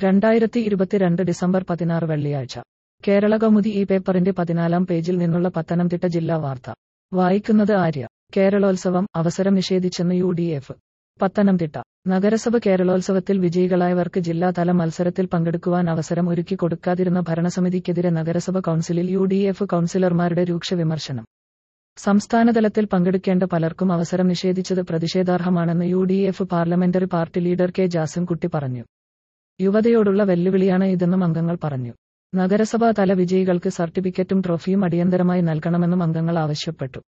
രണ്ടായിരത്തി ഇരുപത്തിരണ്ട് ഡിസംബർ പതിനാറ് വെള്ളിയാഴ്ച കേരള കൗമുദി ഈ പേപ്പറിന്റെ പതിനാലാം പേജിൽ നിന്നുള്ള പത്തനംതിട്ട ജില്ലാ വാർത്ത വായിക്കുന്നത് ആര്യ കേരളോത്സവം അവസരം നിഷേധിച്ചെന്ന് യു ഡി എഫ് പത്തനംതിട്ട നഗരസഭ കേരളോത്സവത്തിൽ വിജയികളായവർക്ക് ജില്ലാതല മത്സരത്തിൽ പങ്കെടുക്കുവാൻ അവസരം ഒരുക്കി കൊടുക്കാതിരുന്ന ഭരണസമിതിക്കെതിരെ നഗരസഭ കൗൺസിലിൽ യു ഡി എഫ് കൗൺസിലർമാരുടെ രൂക്ഷ വിമർശനം സംസ്ഥാനതലത്തിൽ പങ്കെടുക്കേണ്ട പലർക്കും അവസരം നിഷേധിച്ചത് പ്രതിഷേധാർഹമാണെന്ന് U D F parliamentary party leader K Jasimkutty പറഞ്ഞു യുവതയോടുള്ള വെല്ലുവിളിയാണ് ഇതെന്നും അംഗങ്ങൾ പറഞ്ഞു നഗരസഭാ തല വിജയികൾക്ക് സർട്ടിഫിക്കറ്റും ട്രോഫിയും അടിയന്തരമായി നൽകണമെന്നും അംഗങ്ങൾ ആവശ്യപ്പെട്ടു